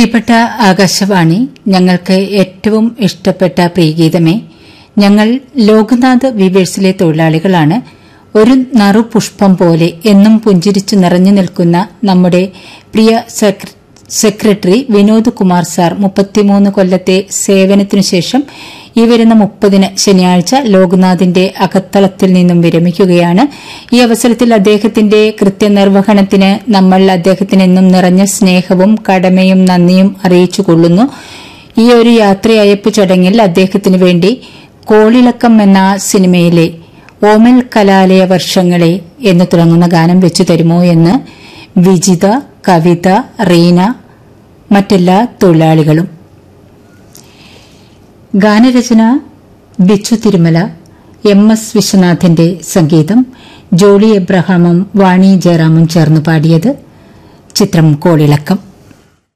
പ്രിയപ്പെട്ട ആകാശവാണി ഞങ്ങൾക്ക് ഏറ്റവും ഇഷ്ടപ്പെട്ട പ്രിയഗീതമേ ഞങ്ങൾ ലോകനാഥ് വിവേഴ്സിലെ തൊഴിലാളികളാണ് ഒരു നറുപുഷ്പം പോലെ എന്നും പുഞ്ചിരിച്ചു നിറഞ്ഞു നിൽക്കുന്ന നമ്മുടെ പ്രിയ സെക്ര- സെക്രട്ടറി വിനോദ് കുമാർ സാർ മുപ്പത്തിമൂന്ന് കൊല്ലത്തെ സേവനത്തിനു ശേഷം ഈ വരുന്ന മുപ്പതിന് ശനിയാഴ്ച ലോക്നാഥിന്റെ അകത്തളത്തിൽ നിന്നും വിരമിക്കുകയാണ് ഈ അവസരത്തിൽ അദ്ദേഹത്തിന്റെ കൃത്യനിർവഹണത്തിന് നമ്മൾ അദ്ദേഹത്തിന് എന്നും നിറഞ്ഞ സ്നേഹവും കടമയും നന്ദിയും അറിയിച്ചുകൊള്ളുന്നു ഈ ഒരു യാത്രയയപ്പ് ചടങ്ങിൽ അദ്ദേഹത്തിനു വേണ്ടി കോളിളക്കം എന്ന സിനിമയിലെ ഓമൽ കലാലയ വർഷങ്ങളെ എന്ന് തുടങ്ങുന്ന ഗാനം വെച്ചു തരുമോ എന്ന് വിജിത കവിത റീന മറ്റെല്ലാ തൊഴിലാളികളും ഗാനരചന ബിച്ചു തിരുമല എം എസ് വിശ്വനാഥന്റെ സംഗീതം ജോളി എബ്രഹാമും വാണി ജയറാമും ചേർന്ന് പാടിയത് ചിത്രം കോളിളക്കം